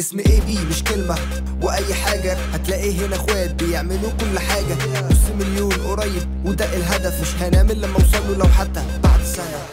اسم اي بي مش كلمة واي حاجة هتلاقيه هنا اخوات بيعملوا كل حاجة نص مليون قريب وده الهدف مش هنعمل لما اوصله لو حتى بعد سنة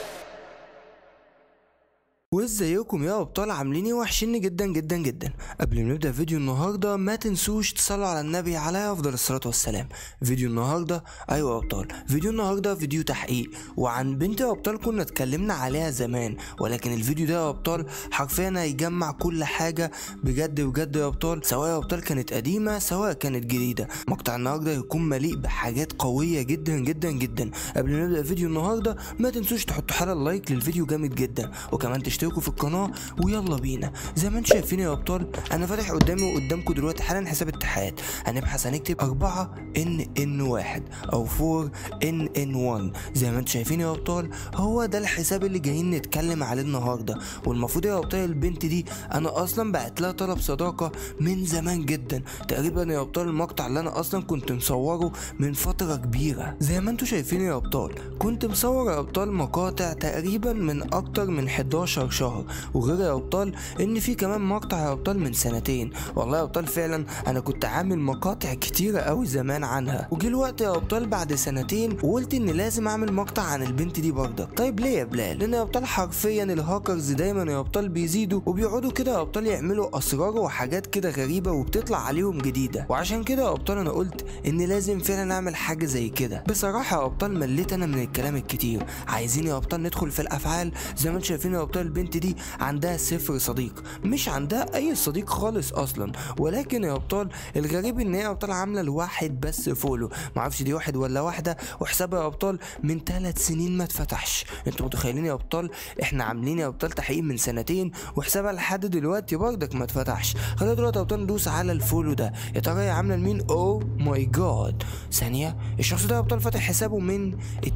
وازيكم يا ابطال عاملين ايه وحشني جدا جدا جدا قبل ما نبدا فيديو النهارده ما تنسوش تصلوا على النبي عليه افضل الصلاه والسلام فيديو النهارده ايوه يا ابطال فيديو النهارده فيديو تحقيق وعن بنت يا ابطال كنا اتكلمنا عليها زمان ولكن الفيديو ده يا ابطال حرفيا هيجمع كل حاجه بجد بجد يا ابطال سواء يا ابطال كانت قديمه سواء كانت جديده مقطع النهارده هيكون مليء بحاجات قويه جدا جدا جدا قبل ما نبدا فيديو النهارده ما تنسوش تحطوا حاله لايك للفيديو جامد جدا وكمان تشتركوا في القناه ويلا بينا زي ما انتم شايفين يا ابطال انا فاتح قدامي وقدامكم دلوقتي حالا حساب اتحاد هنبحث هنكتب 4 ان ان 1 او 4 ان ان 1 زي ما انتم شايفين يا ابطال هو ده الحساب اللي جايين نتكلم عليه النهارده والمفروض يا ابطال البنت دي انا اصلا بعت لها طلب صداقه من زمان جدا تقريبا يا ابطال المقطع اللي انا اصلا كنت مصوره من فتره كبيره زي ما انتم شايفين يا ابطال كنت مصور يا ابطال مقاطع تقريبا من اكتر من 11 شهر وغير يا ابطال ان في كمان مقطع يا ابطال من سنتين والله يا ابطال فعلا انا كنت عامل مقاطع كتيره قوي زمان عنها وجه الوقت يا ابطال بعد سنتين وقلت ان لازم اعمل مقطع عن البنت دي برضك طيب ليه يا بلال لان يا ابطال حرفيا الهاكرز دايما يا ابطال بيزيدوا وبيقعدوا كده يا ابطال يعملوا اسرار وحاجات كده غريبه وبتطلع عليهم جديده وعشان كده يا ابطال انا قلت ان لازم فعلا اعمل حاجه زي كده بصراحه يا ابطال مليت انا من الكلام الكتير عايزين يا ابطال ندخل في الافعال زي ما انتم شايفين يا ابطال البنت دي عندها صفر صديق مش عندها اي صديق خالص اصلا ولكن يا ابطال الغريب ان هي يا ابطال عامله لواحد بس فولو معرفش دي واحد ولا واحده وحسابها يا ابطال من ثلاث سنين ما اتفتحش انتوا متخيلين يا ابطال احنا عاملين يا ابطال تحقيق من سنتين وحسابها لحد دلوقتي برضك ما اتفتحش خلينا دلوقتي يا ابطال ندوس على الفولو ده يا ترى هي عامله لمين او ماي جاد ثانيه الشخص ده يا ابطال فاتح حسابه من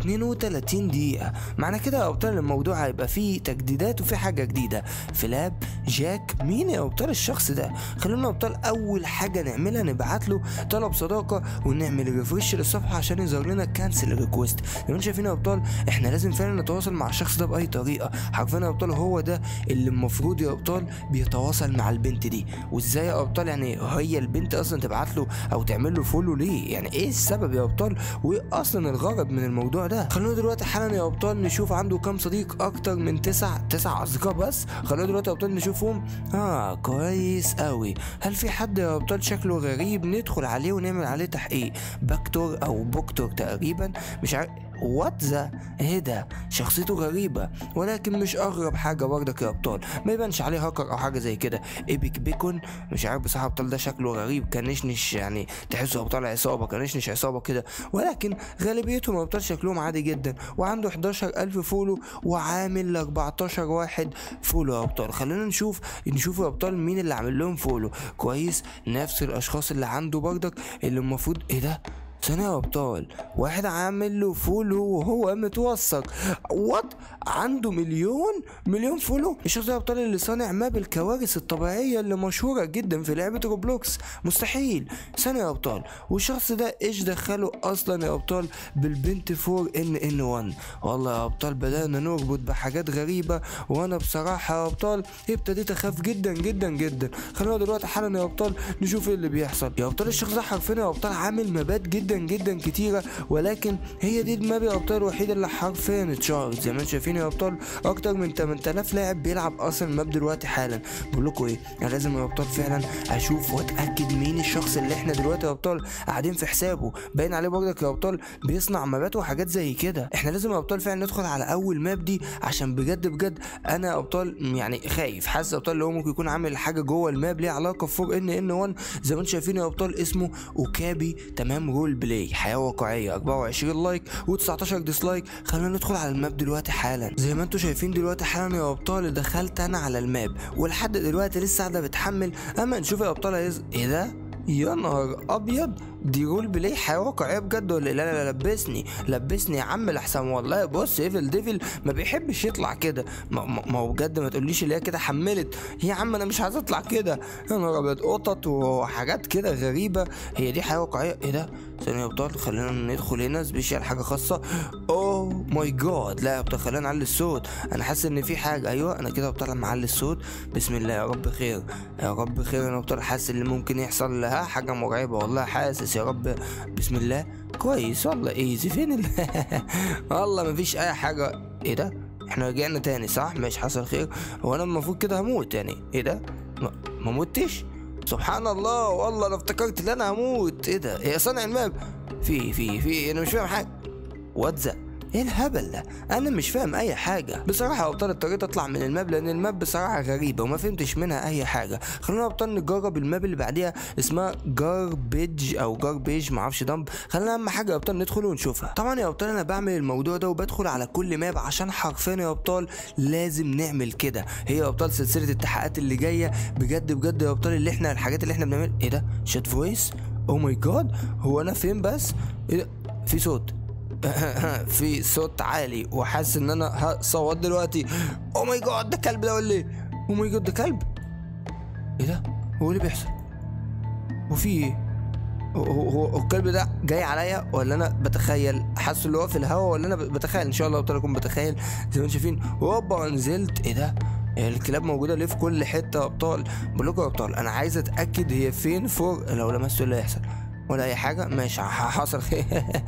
32 دقيقه معنى كده يا ابطال الموضوع هيبقى فيه تجديدات وفي حاجه جديده فلاب جاك مين يا ابطال الشخص ده خلونا يا ابطال اول حاجه نعملها نبعت له طلب صداقه ونعمل ريفرش للصفحه عشان يظهر لنا كانسل ريكويست زي ما انتم شايفين يا ابطال احنا لازم فعلا نتواصل مع الشخص ده باي طريقه حرفيا يا ابطال هو ده اللي المفروض يا ابطال بيتواصل مع البنت دي وازاي يا ابطال يعني هي البنت اصلا تبعت له او تعمل له فولو ليه يعني ايه السبب يا ابطال وايه اصلا الغرض من الموضوع ده خلونا دلوقتي حالا يا ابطال نشوف عنده كام صديق اكتر من تسع تسع اصدقاء بس خلونا دلوقتي يا ابطال نشوفهم اه كويس قوي هل في حد يا ابطال شكله غريب ندخل عليه ونعمل عليه تحقيق بكتور او بوكتور تقريبا مش عارف وات ذا ايه ده شخصيته غريبة ولكن مش اغرب حاجة برضك يا ابطال ما يبانش عليه هاكر او حاجة زي كده ايبك بيكون مش عارف بصراحة ابطال ده شكله غريب كنشنش يعني تحسه ابطال عصابة كنشنش عصابة كده ولكن غالبيتهم ابطال شكلهم عادي جدا وعنده 11 الف فولو وعامل 14 واحد فولو يا ابطال خلينا نشوف نشوف يا ابطال مين اللي عامل لهم فولو كويس نفس الاشخاص اللي عنده برضك اللي المفروض ايه ده ثانية يا ابطال واحد عامل له فولو وهو متوثق وات عنده مليون مليون فولو الشخص ده يا ابطال اللي صانع ماب الكوارث الطبيعية اللي مشهورة جدا في لعبة روبلوكس مستحيل ثانية يا ابطال والشخص ده ايش دخله اصلا يا ابطال بالبنت 4 ان ان 1 والله يا ابطال بدأنا نربط بحاجات غريبة وانا بصراحة يا ابطال ابتديت اخاف جدا جدا جدا خلينا دلوقتي حالا يا ابطال نشوف ايه اللي بيحصل يا ابطال الشخص ده حرفيا يا ابطال عامل مابات جدا جدا جدا كتيره ولكن هي دي الماب يا ابطال الوحيده اللي حرفيا اتشهرت زي ما انتم شايفين يا ابطال اكتر من 8000 لاعب بيلعب اصلا الماب دلوقتي حالا بقول لكم ايه انا لازم يا ابطال فعلا اشوف واتاكد مين الشخص اللي احنا دلوقتي يا ابطال قاعدين في حسابه باين عليه برضك يا ابطال بيصنع مابات وحاجات زي كده احنا لازم يا ابطال فعلا ندخل على اول ماب دي عشان بجد بجد انا يا ابطال يعني خايف حاسس يا ابطال اللي هو ممكن يكون عامل حاجه جوه الماب ليها علاقه ب 4 ان ان 1 زي ما انتم شايفين يا ابطال اسمه اوكابي تمام رول بلاي حياه واقعيه 24 لايك و19 ديسلايك خلينا ندخل على الماب دلوقتي حالا زي ما انتم شايفين دلوقتي حالا يا ابطال دخلت انا على الماب ولحد دلوقتي لسه قاعده بتحمل اما نشوف يا ابطال هيز ايه ده يا نهار ابيض دي رول بلاي حياه واقعيه بجد ولا لا لا لا لبسني لبسني يا عم لحسن والله بص ايفل ديفل ما بيحبش يطلع كده ما, ما ما هو بجد ما تقوليش اللي هي كده حملت يا عم انا مش عايز اطلع كده يا نهار ابيض قطط وحاجات كده غريبه هي دي حياه واقعيه ايه ده ثانيه يا ابطال خلينا ندخل هنا سبيشال حاجه خاصه اوه اوه ماي جاد لا يا ابطال خلينا نعلي الصوت انا حاسس ان في حاجه ايوه انا كده ابطال معلي الصوت بسم الله يا رب خير يا رب خير انا ابطال حاسس اللي ممكن يحصل لها حاجه مرعبه والله حاسس يا رب بسم الله كويس والله ايزي فين ال... والله مفيش اي حاجه ايه ده احنا رجعنا تاني صح مش حصل خير هو انا المفروض كده هموت يعني ايه ده ما ما متش سبحان الله والله انا افتكرت ان انا هموت ايه ده هي صانع الماب في في في انا مش فاهم حاجه واتزق ايه الهبل ده انا مش فاهم اي حاجه بصراحه يا ابطال اضطريت اطلع من الماب لان الماب بصراحه غريبه وما فهمتش منها اي حاجه خلونا يا ابطال نجرب الماب اللي بعديها اسمها جاربيج او جاربيج معرفش دمب خلينا اهم حاجه يا ابطال ندخل ونشوفها طبعا يا ابطال انا بعمل الموضوع ده وبدخل على كل ماب عشان حرفيا يا ابطال لازم نعمل كده هي يا ابطال سلسله التحقيقات اللي جايه بجد بجد يا ابطال اللي احنا الحاجات اللي احنا بنعمل ايه ده شات فويس او ماي جاد هو انا فين بس ايه ده في صوت في صوت عالي وحاسس ان انا هصوت دلوقتي او ماي جاد ده كلب ده ولا ايه او ماي جاد ده كلب ايه ده هو إيه اللي بيحصل وفي ايه هو, هو, هو الكلب ده جاي عليا ولا انا بتخيل حاسه اللي هو في الهوا ولا انا بتخيل ان شاء الله قلت لكم بتخيل زي ما انتم شايفين هوبا نزلت ايه ده الكلاب موجوده ليه في كل حته يا ابطال بقول لكم يا ابطال انا عايز اتاكد هي فين فوق لو لمسته إيه اللي هيحصل ولا اي حاجه ماشي حصل خير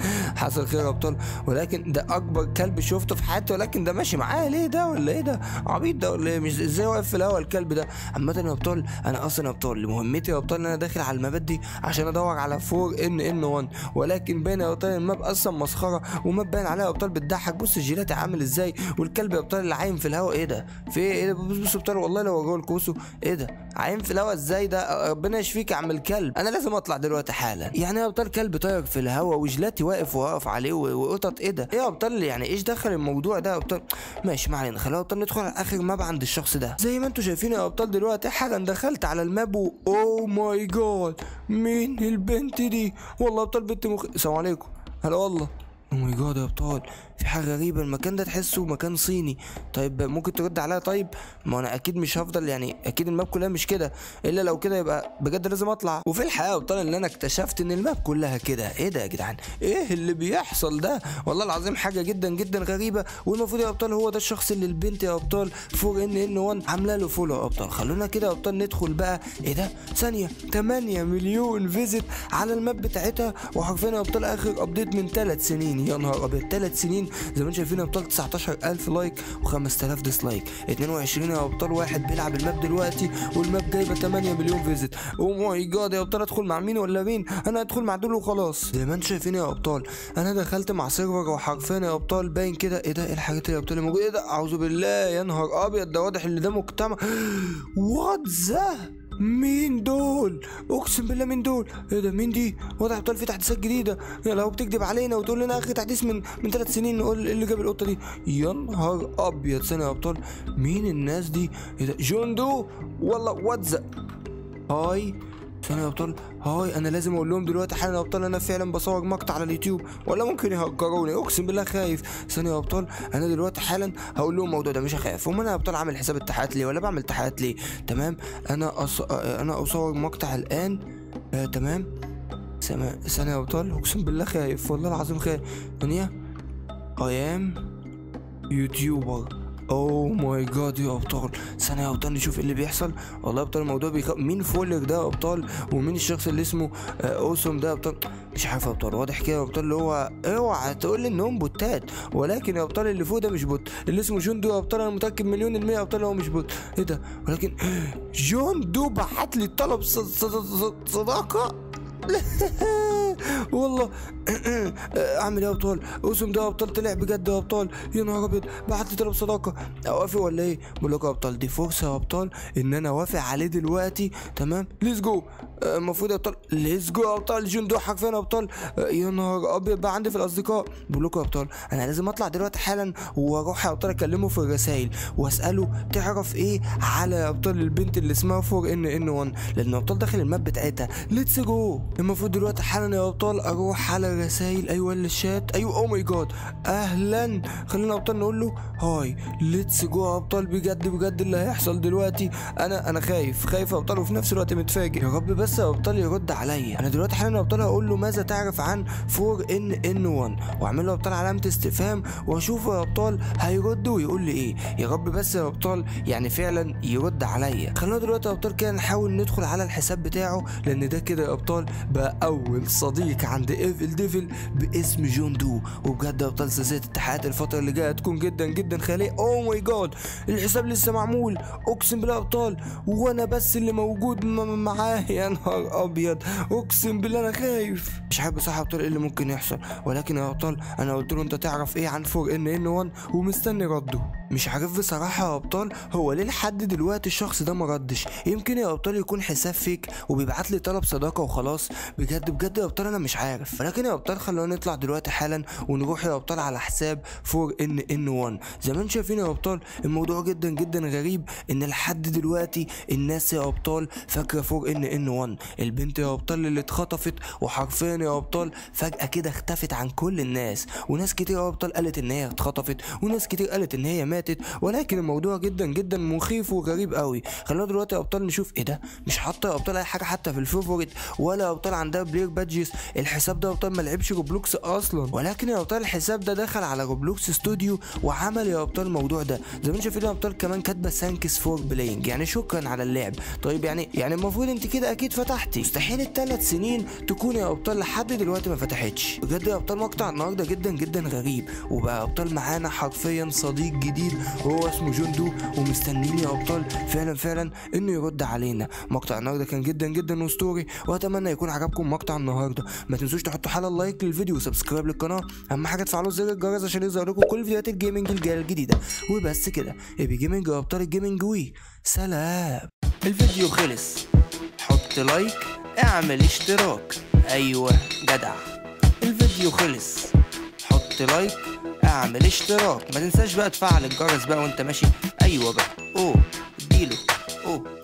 حصل خير يا ابطال ولكن ده اكبر كلب شفته في حياتي ولكن ده ماشي معايا ليه ده ولا ايه ده عبيط ده ولا ايه مش ازاي واقف في الهوا الكلب ده عامه يا ابطال انا اصلا يا ابطال مهمتي يا ابطال ان انا داخل على المابات دي عشان ادور على 4 ان ان 1 ولكن باين يا ابطال الماب اصلا مسخره وماب باين عليها يا ابطال بتضحك بص الجيلاتي عامل ازاي والكلب يا ابطال اللي عايم في الهوا ايه ده في ايه ده بص بص يا ابطال والله لو اوريه لكم ايه ده عايم في الهوا ازاي ده ربنا يشفيك يا عم الكلب انا لازم اطلع دلوقتي حالا يعني يا ابطال كلب طاير في الهوا وجلاتي واقف واقف عليه وقطط ايه ده ايه يا ابطال يعني ايش دخل الموضوع ده يا ابطال ماشي ما علينا خلينا ابطال ندخل على اخر ماب عند الشخص ده زي ما انتم شايفين يا ابطال دلوقتي حالا دخلت على الماب و اوه ماي جاد مين البنت دي والله ابطال بنت مخ السلام عليكم هلا والله او ماي جاد يا ابطال في حاجه غريبه المكان ده تحسه مكان صيني طيب ممكن ترد عليا طيب ما انا اكيد مش هفضل يعني اكيد الماب كلها مش كده الا لو كده يبقى بجد لازم اطلع وفي الحقيقه يا ابطال ان انا اكتشفت ان الماب كلها كده ايه ده يا جدعان ايه اللي بيحصل ده والله العظيم حاجه جدا جدا غريبه والمفروض يا ابطال هو ده الشخص اللي البنت يا ابطال 4 ان ان 1 عامله له فولو يا ابطال خلونا كده يا ابطال ندخل بقى ايه ده ثانيه 8 مليون فيزيت على الماب بتاعتها وحرفيا يا ابطال اخر ابديت من 3 سنين يا نهار ابيض 3 سنين زي ما انتم شايفين يا ابطال 19000 لايك و5000 ديسلايك 22 يا ابطال واحد بيلعب الماب دلوقتي والماب جايبه 8 مليون فيزيت او ماي جاد يا ابطال ادخل مع مين ولا مين انا ادخل مع دول وخلاص زي ما انتم شايفين يا ابطال انا دخلت مع سيرفر وحرفيا يا ابطال باين كده ايه ده ايه الحاجات اللي يا ابطال اللي موجوده ايه ده اعوذ بالله يا نهار ابيض ده واضح ان ده مجتمع وات ذا مين دول اقسم بالله مين دول ايه ده مين دي واضح ابطال في تحديثات جديده يا لو بتكذب علينا وتقول لنا اخر تحديث من من ثلاث سنين نقول ايه اللي جاب القطه دي يا نهار ابيض سنه يا ابطال مين الناس دي ايه ده جون دو والله واتزق هاي ثانية يا ابطال هاي انا لازم اقول لهم دلوقتي حالا يا ابطال انا فعلا بصور مقطع على اليوتيوب ولا ممكن يهكروني اقسم بالله خايف ثانية يا ابطال انا دلوقتي حالا هقول لهم الموضوع ده مش هخاف هم انا يا ابطال عامل حساب التحقيقات ليه ولا بعمل تحقيقات ليه تمام انا أص... انا اصور مقطع الان آه تمام سما... ثانية يا ابطال اقسم بالله خايف والله العظيم خايف ثانية اي ام يوتيوبر اوه ماي جاد يا ابطال ثانية يا ابطال نشوف ايه اللي بيحصل والله يا ابطال الموضوع بيخ... مين فولك ده يا ابطال ومين الشخص اللي اسمه آه اوسم ده يا ابطال مش عارف يا ابطال واضح كده يا ابطال اللي هو اوعى تقول لي انهم بوتات ولكن يا ابطال اللي فوق ده مش بوت اللي اسمه جون دو يا ابطال انا متاكد مليون المية يا ابطال هو مش بوت ايه ده ولكن جون دو بعت لي طلب صداقة والله اعمل ايه يا ابطال اسم ده يا ابطال طلع بجد يا ابطال يا نهار ابيض بعت لي طلب صداقه اوافق ولا ايه بقول لكم يا ابطال دي فرصه يا ابطال ان انا اوافق عليه دلوقتي تمام ليتس جو المفروض يا ابطال ليتس جو يا ابطال جون دو حرفيا يا ابطال يا نهار ابيض بقى عندي في الاصدقاء بقول لكم يا ابطال انا لازم اطلع دلوقتي حالا واروح يا ابطال اكلمه في الرسايل واساله تعرف ايه على يا ابطال البنت اللي اسمها 4 ان ان 1 لان يا ابطال داخل الماب بتاعتها ليتس جو المفروض دلوقتي حالا يا ابطال اروح على الرسايل ايوه الشات ايوه او ماي جاد اهلا خلينا يا ابطال نقول له هاي ليتس جو يا ابطال بجد بجد اللي هيحصل دلوقتي انا انا خايف خايف يا ابطال وفي نفس الوقت متفاجئ يا رب بس يا ابطال يرد عليا انا دلوقتي حالا يا ابطال هقول له ماذا تعرف عن 4 ان ان 1 واعمل له يا ابطال علامه استفهام واشوف يا ابطال هيرد ويقول لي ايه يا رب بس يا ابطال يعني فعلا يرد عليا خلينا دلوقتي يا ابطال كده نحاول ندخل على الحساب بتاعه لان ده كده يا ابطال بقى اول صديق عند ايفل ديفل باسم جون دو وبجد يا ابطال سلسله التحقيقات الفتره اللي جايه هتكون جدا جدا خياليه اوه ماي جاد الحساب لسه معمول اقسم بالله يا ابطال وانا بس اللي موجود م- معاه يا نهار ابيض اقسم بالله انا خايف مش عارف بصراحه يا ابطال ايه اللي ممكن يحصل ولكن يا ابطال انا قلت له انت تعرف ايه عن 4 ان ان 1 ومستني رده مش عارف بصراحه يا ابطال هو ليه لحد دلوقتي الشخص ده ما ردش يمكن يا ابطال يكون حساب فيك وبيبعت لي طلب صداقه وخلاص بجد بجد يا ابطال انا مش عارف ولكن يا ابطال خلونا نطلع دلوقتي حالا ونروح يا ابطال على حساب 4 ان ان 1 زي ما انتم شايفين يا ابطال الموضوع جدا جدا غريب ان لحد دلوقتي الناس يا ابطال فاكره 4 ان ان 1 البنت يا ابطال اللي اتخطفت وحرفيا يا ابطال فجاه كده اختفت عن كل الناس وناس كتير يا ابطال قالت ان هي اتخطفت وناس كتير قالت ان هي ماتت ولكن الموضوع جدا جدا مخيف وغريب قوي خلونا دلوقتي يا ابطال نشوف ايه ده مش حاطه يا ابطال اي حاجه حتى في الفيفوريت ولا يا ابطال عندها بلاير بادجز الحساب ده يا ابطال ما لعبش روبلوكس اصلا ولكن يا ابطال الحساب ده دخل على روبلوكس ستوديو وعمل يا ابطال الموضوع ده زي ما انتم شايفين يا ابطال كمان كاتبه ثانكس فور بلاينج يعني شكرا على اللعب طيب يعني يعني المفروض انت كده اكيد فتحتي مستحيل الثلاث سنين تكون يا ابطال لحد دلوقتي ما فتحتش بجد يا ابطال مقطع النهارده جدا جدا غريب وبقى يا ابطال معانا حرفيا صديق جديد وهو اسمه جون دو ومستنيين يا ابطال فعلا فعلا انه يرد علينا مقطع النهارده كان جدا جدا اسطوري واتمنى يكون عجبكم مقطع النهارده ما تنسوش تحطوا حاله لايك للفيديو وسبسكرايب للقناه اهم حاجه تفعلوا زر الجرس عشان يظهر لكم كل فيديوهات الجيمنج الجايه الجديده وبس كده ابي جيمنج وابطال الجيمنج وي سلام الفيديو خلص حط لايك اعمل اشتراك ايوه جدع الفيديو خلص حط لايك اعمل اشتراك ما تنساش بقى تفعل الجرس بقى وانت ماشي ايوه بقى اوه اديله اوه